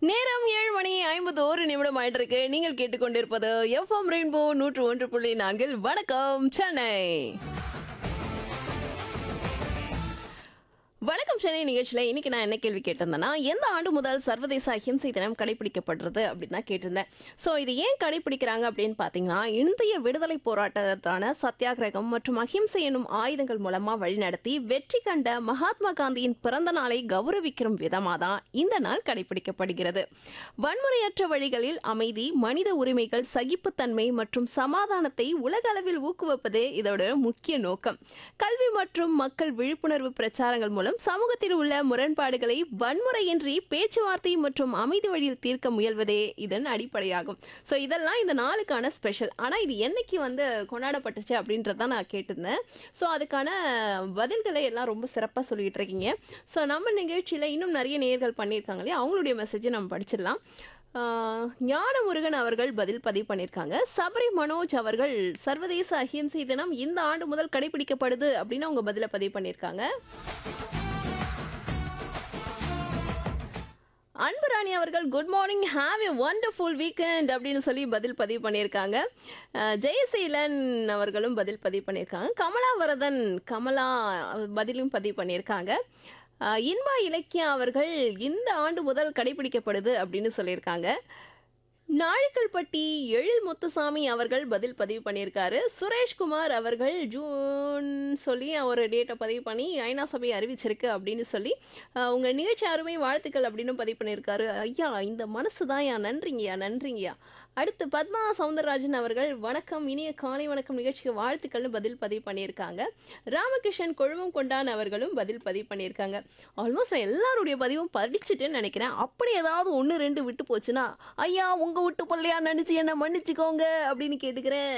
நேரம் ஏழு மணி ஐம்பது ஒரு நிமிடம் ஆயிட்டிருக்கு நீங்கள் கேட்டுக்கொண்டிருப்பது எஃப்எம் ரெயின்போ நூற்று ஒன்று புள்ளி நான்கில் வணக்கம் சென்னை வணக்கம் சென்னை நிகழ்ச்சியில் இன்னைக்கு நான் என்ன கேள்வி கேட்டிருந்தேன்னா எந்த ஆண்டு முதல் சர்வதேச அஹிம்சை தினம் கடைபிடிக்கப்படுறது அப்படின்னு தான் கேட்டிருந்தேன் ஸோ இது ஏன் கடைபிடிக்கிறாங்க அப்படின்னு பார்த்தீங்கன்னா இந்திய விடுதலை போராட்டத்தான சத்தியாகிரகம் மற்றும் அஹிம்சை என்னும் ஆயுதங்கள் மூலமாக வழிநடத்தி வெற்றி கண்ட மகாத்மா காந்தியின் பிறந்த நாளை கௌரவிக்கிற விதமாக தான் இந்த நாள் கடைபிடிக்கப்படுகிறது வன்முறையற்ற வழிகளில் அமைதி மனித உரிமைகள் சகிப்புத்தன்மை மற்றும் சமாதானத்தை உலக அளவில் ஊக்குவிப்பதே இதோட முக்கிய நோக்கம் கல்வி மற்றும் மக்கள் விழிப்புணர்வு பிரச்சாரங்கள் மூலம் சமூகத்தில் உள்ள முரண்பாடுகளை வன்முறையின்றி பேச்சுவார்த்தை மற்றும் அமைதி வழியில் தீர்க்க முயல்வதே இதன் அடிப்படையாகும் ஸோ இதெல்லாம் இந்த நாளுக்கான ஸ்பெஷல் ஆனால் இது என்னைக்கு வந்து கொண்டாடப்பட்டுச்சு அப்படின்றத நான் கேட்டிருந்தேன் ஸோ அதுக்கான பதில்களை எல்லாம் ரொம்ப சிறப்பாக சொல்லிட்டு இருக்கீங்க ஸோ நம்ம நிகழ்ச்சியில் இன்னும் நிறைய நேயர்கள் பண்ணியிருக்காங்க இல்லையா அவங்களுடைய மெசேஜை நம்ம படிச்சிடலாம் ஆஹ் ஞானமுருகன் அவர்கள் பதில் பதிவு பண்ணியிருக்காங்க சபரி மனோஜ் அவர்கள் சர்வதேச அஹிம்சை தினம் இந்த ஆண்டு முதல் கடைபிடிக்கப்படுது அப்படின்னு அவங்க பதில பதிவு பண்ணியிருக்காங்க அன்புராணி அவர்கள் good morning have a wonderful weekend அப்படின்னு சொல்லி பதில் பதிவு பண்ணியிருக்காங்க அஹ் ஜெயசீலன் அவர்களும் பதில் பதிவு பண்ணியிருக்காங்க கமலாவரதன் கமலா பதிலும் பதிவு பண்ணியிருக்காங்க அஹ் இன்பா இலக்கியா அவர்கள் இந்த ஆண்டு முதல் கடைபிடிக்கப்படுது அப்படின்னு சொல்லியிருக்காங்க நாழிக்கல்பட்டி எழில் முத்துசாமி அவர்கள் பதில் பதிவு பண்ணியிருக்காரு சுரேஷ்குமார் அவர்கள் ஜூன் சொல்லி ஒரு டேட்டை பதிவு பண்ணி ஐநா சபை அறிவிச்சிருக்கு அப்படின்னு சொல்லி அஹ், உங்க நிகழ்ச்சி அருமை வாழ்த்துக்கள் அப்படின்னு பதிவு பண்ணியிருக்காரு ஐயா இந்த மனசு தான் யா நன்றிங்கய்யா நன்றிங்கய்யா அடுத்து பத்மா சவுந்தரராஜன் அவர்கள் வணக்கம் இனிய காலை வணக்கம் நிகழ்ச்சிக்கு வாழ்த்துக்கள்னு பதில் பதிவு பண்ணியிருக்காங்க ராமகிருஷ்ணன் கொழுமம் கொண்டான் அவர்களும் பதில் பதிவு பண்ணியிருக்காங்க ஆல்மோஸ்ட் எல்லாருடைய பதிவும் படிச்சுட்டேன்னு நினைக்கிறேன் அப்படி ஏதாவது ஒன்று ரெண்டு விட்டு போச்சுன்னா ஐயா உங்க விட்டு பிள்ளையா நினைச்சு என்ன மன்னிச்சுக்கோங்க அப்படின்னு கேட்டுக்கிறேன்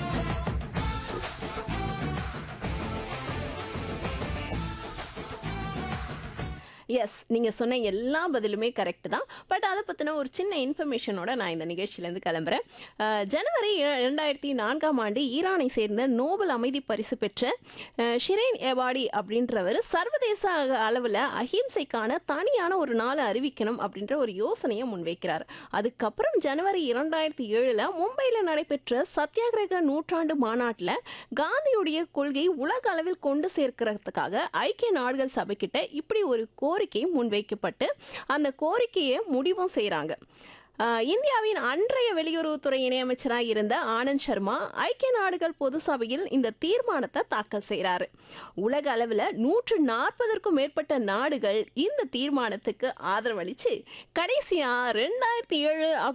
எஸ் நீங்கள் சொன்ன எல்லா பதிலுமே கரெக்ட் தான் பட் அதை பற்றின ஒரு சின்ன இன்ஃபர்மேஷனோட நான் இந்த நிகழ்ச்சியிலேருந்து கிளம்புறேன் அஹ், ஜனவரி இர- இரண்டாயிரத்தி நான்காம் ஆண்டு ஈரானை சேர்ந்த நோபல் அமைதி பரிசு பெற்ற அஹ், ஷிரேன் எபாடி அப்படின்றவர் சர்வதேச அளவில் அஹிம்சைக்கான தனியான ஒரு நாளை அறிவிக்கணும் அப்படின்ற ஒரு யோசனையை முன்வைக்கிறார் அதுக்கப்புறம் ஜனவரி இரண்டாயிரத்தி ஏழில் மும்பையில் நடைபெற்ற சத்தியாகிரக நூற்றாண்டு மாநாட்டில் காந்தியுடைய கொள்கை உலக அளவில் கொண்டு சேர்க்கிறதுக்காக ஐக்கிய நாடுகள் சபைக்கிட்ட இப்படி ஒரு கோரிக்கை முன்வைக்கப்பட்டு அந்த கோரிக்கையை முடிவும் செய்கிறாங்க இந்தியாவின் அன்றைய வெளியுறவுத்துறை இணையமைச்சராக இருந்த ஆனந்த் சர்மா ஐக்கிய நாடுகள் பொது சபையில் இந்த தீர்மானத்தை தாக்கல் செய்கிறாரு உலக அளவில் நூற்று நாற்பதற்கும் மேற்பட்ட நாடுகள் இந்த தீர்மானத்துக்கு ஆதரவளித்து கடைசியாக ரெண்டாயிரத்தி ஏழு